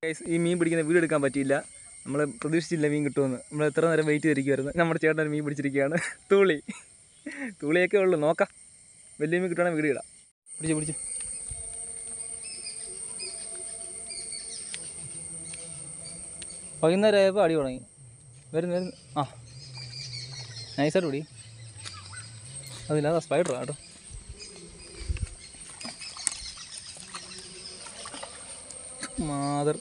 Guys, ഈ മീൻ പിടിക്കുന്ന video എടുക്കാൻ പറ്റിയില്ല നമ്മൾ പ്രതീക്ഷിച്ചില്ല മീൻ കിട്ടുമെന്ന് നമ്മൾ എത്ര നേരം വെയിറ്റ് ചെയ്തിരിക്കുമായിരുന്നു നമ്മുടെ ചേട്ടൻ ഒരു മീൻ പിടിച്ചിരിക്കുകയാണ് തൂളി തൂളിയൊക്കെ ഉള്ളു നോക്കാം വലിയ മീൻ കിട്ടുവാണെങ്കിൽ വീഡിയോ ഇടാം പിടിച്ചു പിടിച്ചു വൈകുന്നേരം ആയപ്പോൾ അടി തുടങ്ങി വരുന്നു വരുന്നു ആ നൈസായിട്ട് പിടി അതില്ല സ്പൈഡറാ കേട്ടോ മാതർ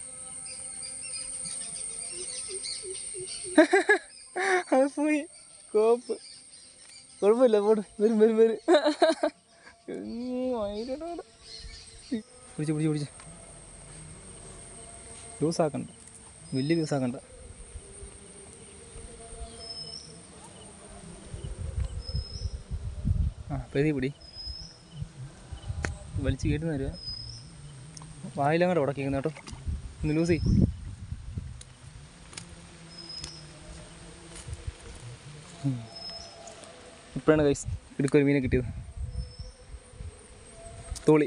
അത് പോയി കോപ്പ് കുഴപ്പമില്ല പോട് വരും വരും വരും പിടിച്ച് പിടിച്ച് പിടിച്ച് ലൂസാക്കണ്ട വലിയ ലൂസാക്കണ്ട ആ പെതി പിടി വലിച്ച് കേട്ടുന്ന തരുക വായിലങ്ങോട്ട് ഉടക്കിക്കുന്ന കേട്ടോ ഒന്ന് ലൂസ് ചെയ്യ് ഉം. ഇപ്പോഴാണ് കൈസ് ഇടുക്കൊരു മീനെ കിട്ടിയത് തോളി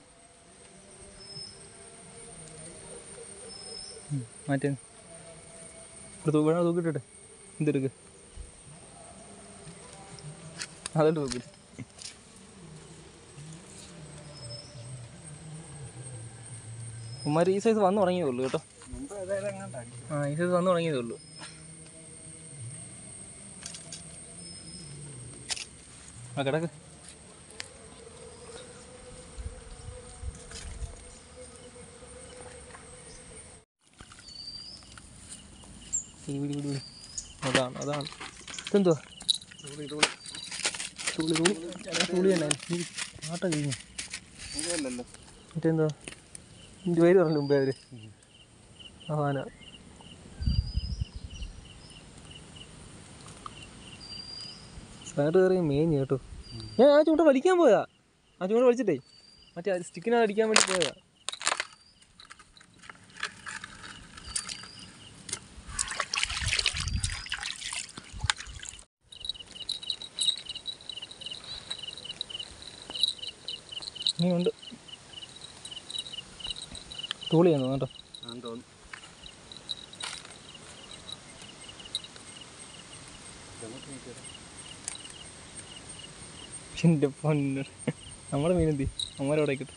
ഉം, മാറ്റി ഇവിടെ തൂ വേണം തൂക്കിട്ടെ എന്തെടുക്ക് അതുകൊണ്ട് തൂക്കിട്ട് ഉമ്മാർ ഈ സൈസ് വന്നു തുടങ്ങിയതേ ഉള്ളൂ കേട്ടോ ആ ഈ സൈസ് വന്നു തുടങ്ങിയതേ ഉള്ളൂ ആ കിടക്ക് ഈ വിടി വിടി വിടി അതാണ് അതാണ് ഇതെന്തുവാ തുള്ളി തുള്ളി തുള്ളി തന്നെ ഈ ആട്ട കഴിഞ്ഞു മറ്റെന്താ ഇതിൻ്റെ പേര് പറഞ്ഞു മുമ്പേ അവര് ആന സാറ് കയറി മേഞ്ഞു കേട്ടോ ഞാൻ ആ ചൂണ്ട വലിക്കാൻ പോയതാ ആ ചൂണ്ട വലിച്ചിട്ടേ മറ്റേ ആ സ്റ്റിക്കിനകത്ത് അടിക്കാൻ വേണ്ടി പോയതാ നീ ഉണ്ട് തൂളിയാന്ന് കേട്ടോ എൻ്റെ പൊന്ന് നമ്മുടെ മീനെന്തി അമ്മരോടെ കിട്ടും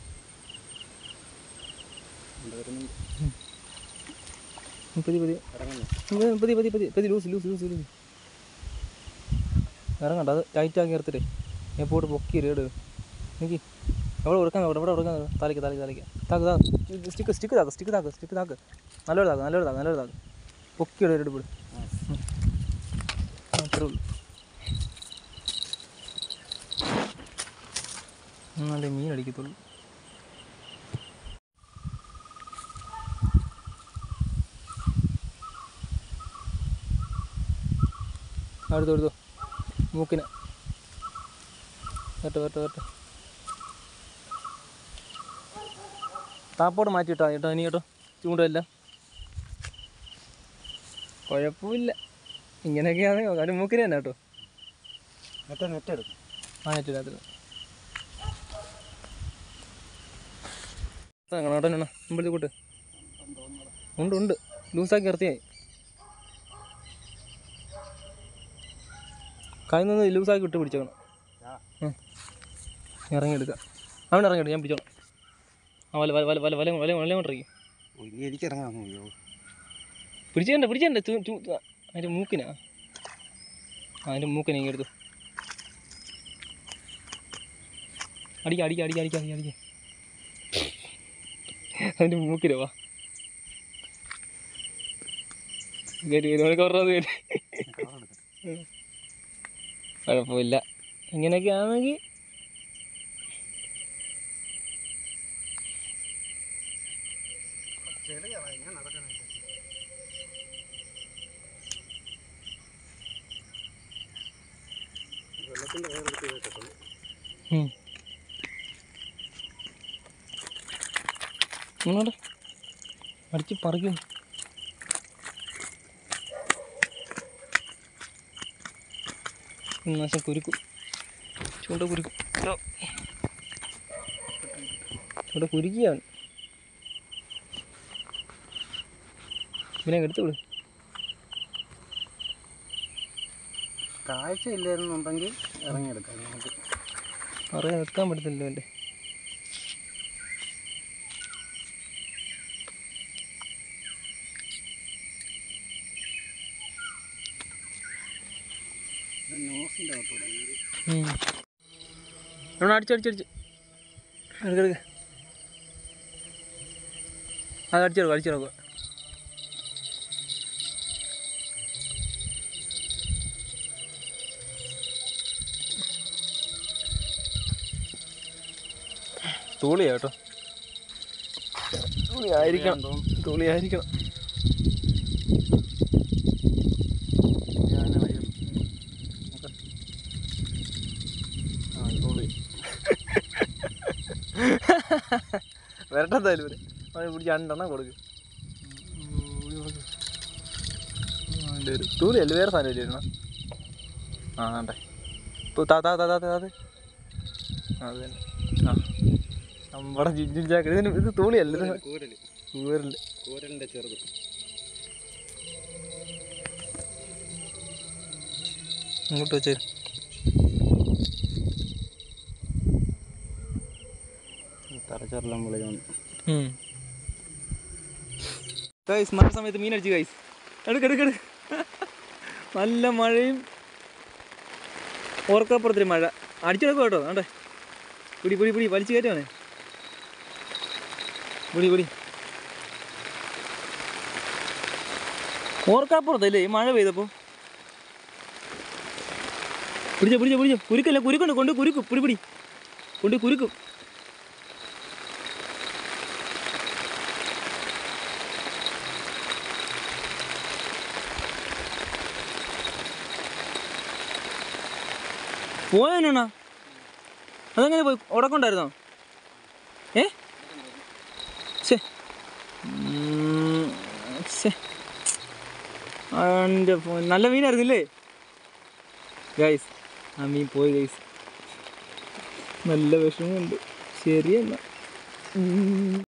പതി പതി ഉം, പതി പതി പതി പതി ലൂസ് ലൂസ് ലൂസ് ലൂസ് ഇറങ്ങണ്ട അത് ടൈറ്റ് ആക്കി എടുത്തിട്ടേ ഞാൻ പോയിട്ട് പൊക്കി റേഡ് എനിക്ക് അവിടെ ഉറക്കാൻ അവിടെ ഇവിടെ ഉറക്കാൻ തലയ്ക്ക് തലയ്ക്ക് തലയ്ക്ക് താക്ക് താക്ക് സ്റ്റിക്ക് സ്റ്റിക്ക് താക്ക് സ്റ്റിക്ക് താക്ക് സ്റ്റിക്ക് താക്ക് നല്ലൊരു താക്ക് നല്ലൊരു താക്ക് നല്ലൊരു താക്ക് പൊക്കി ഇടും എടുപ്പിട് അത്രേ ഉള്ളൂ നല്ല മീൻ അടിക്കത്തുള്ളൂ അടുത്തു എടുത്തു മൂക്കിന് വരട്ടെ വരട്ടെ വരട്ടെ താപ്പോട് മാറ്റി ഇട്ടാ കേട്ടോ ഇനി കേട്ടോ ചൂണ്ടല്ല കുഴപ്പമില്ല ഇങ്ങനെയൊക്കെയാണ് കാര്യം മൂക്കിന് തന്നെ കേട്ടോ നെറ്റ് നെറ്റ് എടുക്കും ആ നെറ്റില്ല അതിൽ കണോട്ടനാണ് മുമ്പിൽ കൂട്ട് ഉണ്ട് ഉണ്ട് ലൂസാക്കി ഇറത്തിയായി കൈ നിന്ന് ലൂസാക്കി ഇട്ട് പിടിച്ചേക്കണം ഉം. ഇറങ്ങിയെടുക്കാം അവൻ ഇറങ്ങിയെടുക്കും ഞാൻ പിടിച്ചോളാം ആ വല വല വല വല വല വല വല കൊണ്ടിരിക്കും ഇനി എനിക്ക് ഇറങ്ങാൻ നോക്കിയോ പിടിച്ചേണ്ട പിടിച്ചേണ്ട ചൂ ചൂ അതിൻ്റെ മൂക്കിനാ ആ അതിൻ്റെ മൂക്കിനെ ഇങ്ങനെ എടുത്തു അടിക്ക അടിക്ക അടിക്ക അടിക്ക അടിക്ക അടിക്ക അതിൻ്റെ മൂക്കിലോ വാ കയറ്റി കയറ്റി അവനൊക്കെ പറഞ്ഞത് കയറ്റി കുഴപ്പമില്ല ഇങ്ങനെയൊക്കെ ആണെങ്കിൽ വെള്ളത്തിന്റെ കയറെടുത്ത് കേട്ടോ ഉം. ഇങ്ങോട്ട് അടിച്ച് പറിക്കും നാശം കുരുക്കും ചൂണ്ട കുരുക്കും ഇതോ. ചൂണ്ട കുരുക്കിയാണ് പിന്നെ എടുത്തു വിട് കാഴ്ച ഇല്ലായിരുന്നുണ്ടെങ്കിൽ ഇറങ്ങിയെടുക്കാം നമുക്ക് പറയാൻ നിൽക്കാൻ പറ്റത്തില്ലല്ലോ എൻ്റെ ന്യൂസിൻ്റെ അകത്തൂടെ ഇവിടെ അടിച്ചടിച്ചടിച്ച് എടുക്ക എടുക്ക അത് അടിച്ചെടുക്കും അടിച്ചെടുക്കുക തൂളിയാ കേട്ടോ തുളി ആയിരിക്കണം തുളി ആയിരിക്കണം വരട്ടെന്തായാലും ഇവര് അവന് പിടിച്ച് രണ്ടെണ്ണം കൊടുക്ക് തൂലി അല്ല വേറെ സാധനം ഇല്ലായിരുന്നോ ആ വേണ്ടേ ഇപ്പോൾ താ താ താ താ താ അത് അത് തന്നെ ആ നമ്മുടെ ജിഞ്ചിൻ ചാക്കരി ഇതിന് ഇത് തൂളിയല്ല ഇത് കൂരൽ ഊരില്ല കൂരലിൻ്റെ ചെറുത് ഇങ്ങോട്ട് വെച്ചേ തലച്ചോറെല്ലാം വിളിയാണ് ഗൈസ് മഴ സമയത്ത് മീൻ അടിച്ചു ഗൈസ് എടുക്ക് എടുക്ക് എടുക്ക് നല്ല മഴയും ഓർക്കപ്പുറത്തിന് മഴ അടിച്ചെടുക്കുക കേട്ടോ വേണ്ടേ പിടി പിടി പിടി വലിച്ചു കയറ്റാണ് പിടി പിടി ഓർക്കാപ്പുറത്തല്ലേ ഈ മഴ പെയ്തപ്പോൾ പിടിച്ചോ പിടിച്ചോ പിടിച്ചോ കുരുക്കല്ല കുരുക്കുണ്ട് കൊണ്ട് കുരുക്കും പിടി പിടി കൊണ്ട് കുരുക്കും പോയാനാ അതെങ്ങനെ പോയി ഉടക്കുണ്ടായിരുന്നോ ഏ ശേ ശേ എൻ്റെ ഫോ- നല്ല മീനായിരുന്നില്ലേ ഗൈസ് ആ മീൻ പോയി ഗൈസ് നല്ല വിഷമമുണ്ട് ശരിയെന്നാ